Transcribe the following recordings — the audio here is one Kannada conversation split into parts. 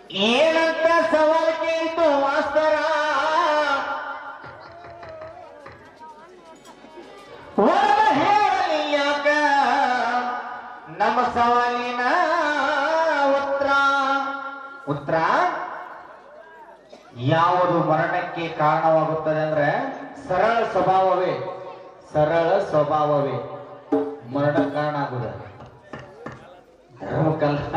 ಏನಂತ ಸವಾಲ್ ಕೇಳಿತು ಮಾಸ್ತರ ಒಳ ಹೇಳಲಿ ಯಾಕ ನಮ್ಮ ಸವಾಲಿನ ಉತ್ತರ ಉತ್ತರ ಯಾವುದು ಮರಣಕ್ಕೆ ಕಾರಣವಾಗುತ್ತದೆ ಅಂದ್ರೆ ಸರಳ ಸ್ವಭಾವವೇ ಸರಳ ಸ್ವಭಾವವೇ ಮರಣ ಕಾರಣ ಆಗುದ ಧರ್ಮಕ್ಕಲ್ಲ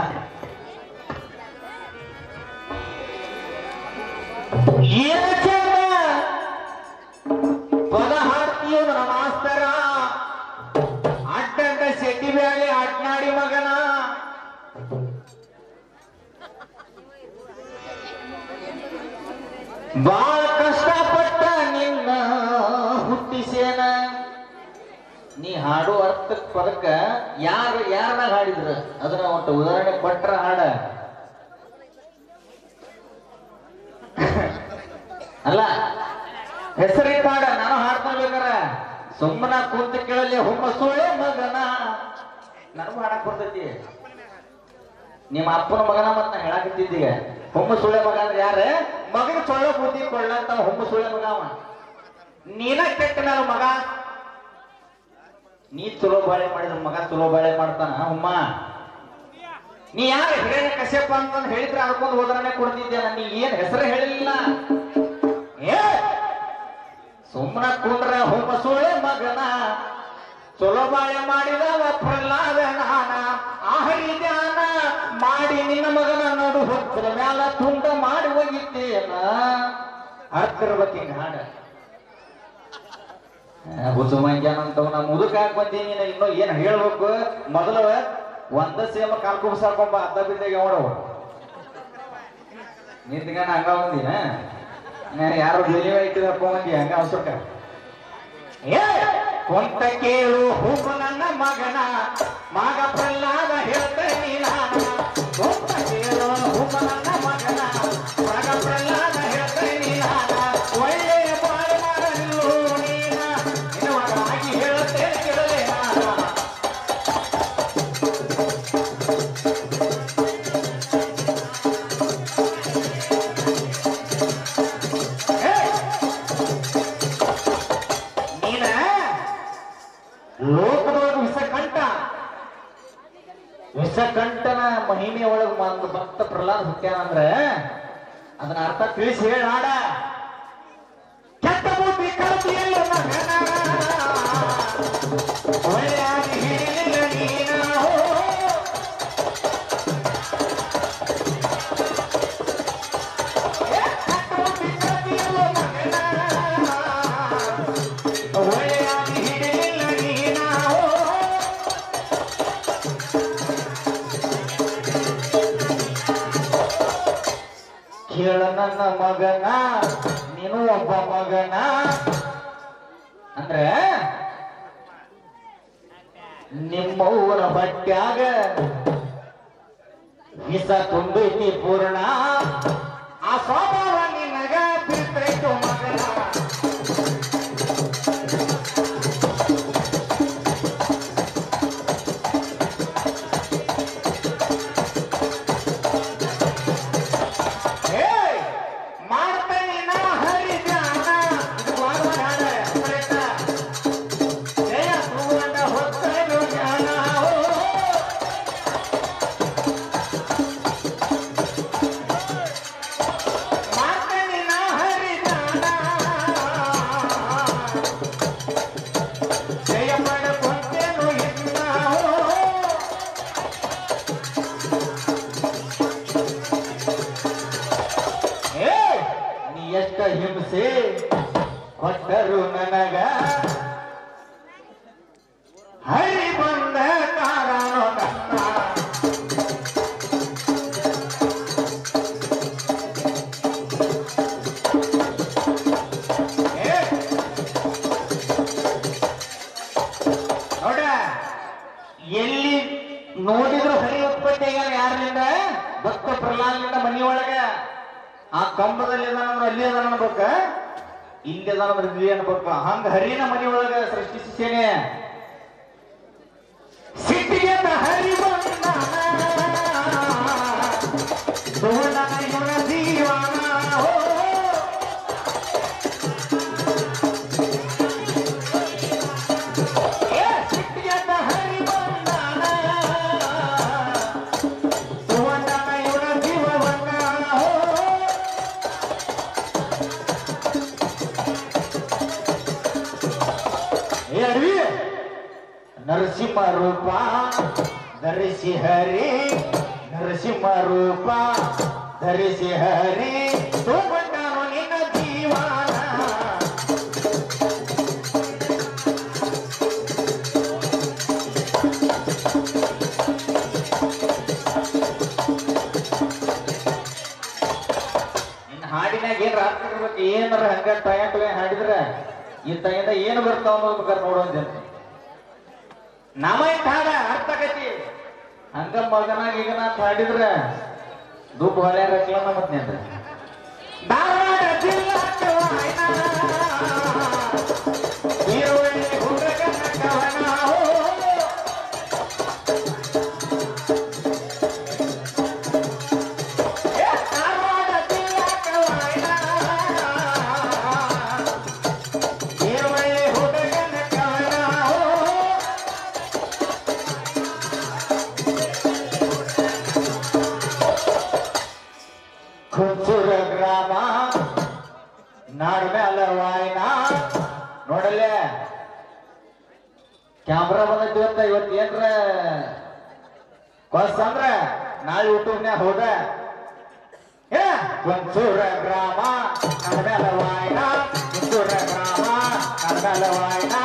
ಏನು ಚಂದ ಪದ ಹಾಡ್ತೀಯ ನನ್ನ ಮಾಸ್ತರ ಅಡ್ಡಂಡ ಶೆಟ್ಟಿ ಬ್ಯಾಳಿ ಅಡ್ನಾಡಿ ಮಗನ ಬಾಳ ಕಷ್ಟಪಟ್ಟ ನಿನ್ನ ಹುಟ್ಟಿಸೇನ ನೀ ಹಾಡು ಅರ್ಥಕ್ ಪದಕ್ಕ ಯಾರು ಯಾರನ್ನ ಹಾಡಿದ್ರ ಅದನ್ನ ಒಟ್ಟು ಉದಾಹರಣೆ ಕೊಟ್ರ ಹಾಡ ಅಲ್ಲ ಹೆಸರಿಟ್ಟ ಹಾಡ ನಾನು ಹಾಡ್ತಾ ಬೇಕಾರ ಸುಮ್ಮನ ಕುಂತ ಕೇಳಲಿ ಹುಮ್ಮ ಸುಳೆ ಮಗನ ನನಗೂ ಹಾಡಕ್ ಬರ್ತೈತಿ ನಿಮ್ಮ ಅಪ್ಪನ ಮಗನ ಮತ್ ನಾ ಹೇಳಾಕತ್ತಿದ್ದೀಗ ಹುಮ್ಮ ಸುಳೆ ಮಗ ಅಂದ್ರೆ ಯಾರ ಮಗನ ಸೊಳ್ಳೆ ಬುದ್ಧಿ ಕೊಳ್ಳ ಅಂತ ಹುಮ್ಮ ಸುಳೆ ಮಗ ಅವ ನೀನ ಕೆಟ್ಟ ನನ್ನ ಮಗ ನೀ ಚಲೋ ಬಾಳೆ ಮಾಡಿದ್ರ ಮಗ ಚಲೋ ಬಾಳೆ ಮಾಡ್ತಾನ ಹುಮ್ಮ ನೀ ಯಾರು ಹಿರೇನ ಕಶ್ಯಪ ಅಂತ ಹೇಳಿದ್ರೆ ಅನ್ಕೊಂಡು ಹೋದ್ರನೆ ಕೊಡ್ತಿದ್ದೆ ನೀ ಏನ್ ಹೆಸರು ಹೇಳಿಲ್ಲ ಏ ಸುಮ್ಮನ ಕುಂಡ್ರ ಹುಮ್ಮ ಸುಳೆ ಮಗನ ಚಲೋ ಬಾಳೆ ಮಾಡಿದವ ಪ್ರಹ್ಲಾದ ನಾನ ಆಹರಿ ಧ್ಯಾನ ಮಾಡಿ ನಿನ್ನ ಮಗನ ನೋಡು ಹೊತ್ತಿನ ಮ್ಯಾಲ ತುಂಡ ಮಾಡಿ ಹೋಗಿದ್ದೇನ ಅರ್ಥ ಇರ್ಬೇಕು ಹಿಂಗ ಹಾಡ ಹುಚ್ಚು ಮಂಜಾನಂತವ ನಾ ಮುದುಕ ಹಾಕ್ ಬಂದೀನಿ ನೀನು ಇನ್ನೂ ಏನ್ ಹೇಳ್ಬೇಕು ಮೊದಲು ಒಂದ ಸೇಮ ಕಾಲ್ಕೊಬ ಸಾಕೊಂಬ ಅದ್ದ ಬಿದ್ದಾಗ ಅವಡವ ನಿಂತ್ಗಣ ಹಂಗ ಬಂದಿನ ಯಾರು ಡೆಲಿವರಿ ಇಟ್ಟಿದಪ್ಪ ಮಂದಿ ಹಂಗ ಅವಸರಕ್ಕ ಏ ಕೊಂತ ಕೇಳು ಹೂವು ನನ್ನ ಮಗನ ಮಗ ಪ್ರಹ್ಲಾದ ಹೇಳ್ತೇನೆ ನಾನು ಕೊಂತ ಕೇಳು ಹೂವು ನನ್ನ ಮಗನ ಮಗ ಪ್ರಹ್ಲಾದ ಹೇಳ್ತೇನೆ ನಾನು ಒಳ್ಳೆ ಬಾಳೆ ಮಾಡಲು ನೀನ ನಿನವಾಗಿ ಹೇಳುತ್ತೇನೆ ಕೇಳಲೇ ನಾನು ಏ ನೀನ ಲೋಕದೊಳಗ ವಿಷಕಂಠ ವಿಷಕಂಠನ ಮಹಿಮೆ ಒಳಗ ಒಂದು ಭಕ್ತ ಪ್ರಹ್ಲಾದ ಹುಟ್ಟ್ಯಾನಂದ್ರ ಅದನ್ನ ಅರ್ಥ ತಿಳಿಸಿ ಹೇಳ ಹಾಡ ಕೆಟ್ಟ ಬುದ್ಧಿ ಕಲ್ತಿಯಲ್ಲ ಮಗನ ಒಳ್ಳೆಯಾಗಿ ಹಿಡಿಲಿಲ್ಲ ನೀನ ಕೆಟ್ಟ ಬುದ್ಧಿ ಕಲ್ತಿಯಲ್ಲ ಮಗನ ಒಳ್ಳೆಯಾಗಿ ಹಿಡಿಲಿಲ್ಲ ನೀನಾವು ಕೇಳ ನನ್ನ ಮಗನ ನೀನು ಒಬ್ಬ ಮಗನ ಅಂದ್ರೆ ನಿಮ್ಮವ್ವನ ಹೊಟ್ಯಾಗ ವಿಷ ತುಂಬೈತಿ ಪೂರ್ಣ ಆ ಸ್ವಭಾವ ನಿನಗ ಬಿಟ್ಟೈತು ಮಗನ ಏಯ್! ಮಾಡ್ತೇನೆ ನಾ ಹರಿದ್ಯಾನ. ಇದು ವಾರ ಹಾಡ, correct ಆ? ಜಯ ಸುವರ್ಣ ಹೊತ್ತಲು ಜ್ಞಾನ. ಓ, ಮಾಡ್ತೇನೆ ನಾ ಹರಿದ್ಯಾನ. ಜಯ ಪಡ್ಕೊಂತೇನು ಇನ್ನ. ಓ, ಏ, ನೀ ಎಷ್ಟ ಹಿಂಸೆ ಕೊಟ್ಟರು ನನಗ ಹರಿ ಬಂದ ಕಾರಣ ಕಷ್ಟ ಏ, ನೋಡ ಎಲ್ಲಿ ನೋಡಿದ್ರು ಹರಿ ಉತ್ಪತ್ತಿ ಆಗ್ಯಾರ ಯಾರಿಂದ ಭಕ್ತ ಪ್ರಹ್ಲಾದನಿಂದ ಮನಿಯೊಳಗ ಆ ಕಂಬದಲ್ಲಿ ಅದಾನಂದ್ರ ಅಲ್ಲಿ ಅದಾನ ಅನ್ಬೇಕ ಇಲ್ಲಿ ಅದಾನಂದ್ರ ಇಲ್ಲಿ ಅನ್ಬೇಕ ಹಂಗ ಹರಿನ ಮನಿಯೊಳಗ ಸೃಷ್ಟಿಸಿದ್ದೇನೆ ಸಿಟ್ಟಿಗೆ ಹರಿ ಬಂದ ಸುವರ್ಣ ನರಸಿಂಹ ರೂಪ ಧರಿಸಿ ಹರಿ ನರಸಿಂಹ ರೂಪ ಧರಿಸಿ ಹರಿ ತಗೊಂಡಾನು ನಿನ್ನ ಜೀವನ ಇನ್ ಹಾಡಿನಾಗ ಏನ್ ರಾತ್ರಿ ಇರ್ಬೇಕು ಏನಾರ ಹಂಗ ಟಯ ಟಯ ಹಾಡಿದ್ರ ಇಂತ ಏನು ಬರ್ತಾವ ಅನ್ನೋದ್ಬೇಕಾದ್ರೆ ನೋಡೋನ್ ನಮ ಇಟ್ಟ ಹಾಡ ಅರ್ಥ ಆಗೈತಿ ಹಂಗ ಮಗನಾಗ ಈಗ ನಾ ಹಾಡಿದ್ರ ದುಡ್ಡು ಹೊಳೆ ರಕ್ಲನ್ನ ಮತ್ತೆ ಅಂತ ಧಾರವಾಡ ಜಿಲ್ಲಾಕ್ಕೆ ವಾಯ್ನಾ, ಈರುಳ್ಳಿ ಹುಡುಗನ ಕವನ ಹೋ. ಏ ಧಾರವಾಡ ಜಿಲ್ಲಾಕ್ಕೆ ವಾಯ್ನಾ, ಈರುಳ್ಳಿ ಹುಡುಗನ ಕವನ ಹೋ. ಕುಂಚೂರ ಗ್ರಾಮ ನಾಡ್ ಮ್ಯಾಲ ವಾಯ್ನ ನೋಡಲೆ ಕ್ಯಾಮ್ರಾ ಬಂದೈತಿ ಇವತ್ತ ಇವತ್ತು ಏನ್ರ ಕೊಸ್ ಅಂದ್ರ ನಾಳೆ ಯೂಟ್ಯೂಬ್ನ್ಯಾಗ ಹೋದ ಏ ಕುಂಚೂರ ಗ್ರಾಮ ನಾಡ್ ಮ್ಯಾಲ ವಾಯ್ನ ಕುಂಚೂರ ಗ್ರಾಮ ನಾಡ್ ಮ್ಯಾಲ ವಾಯ್ನ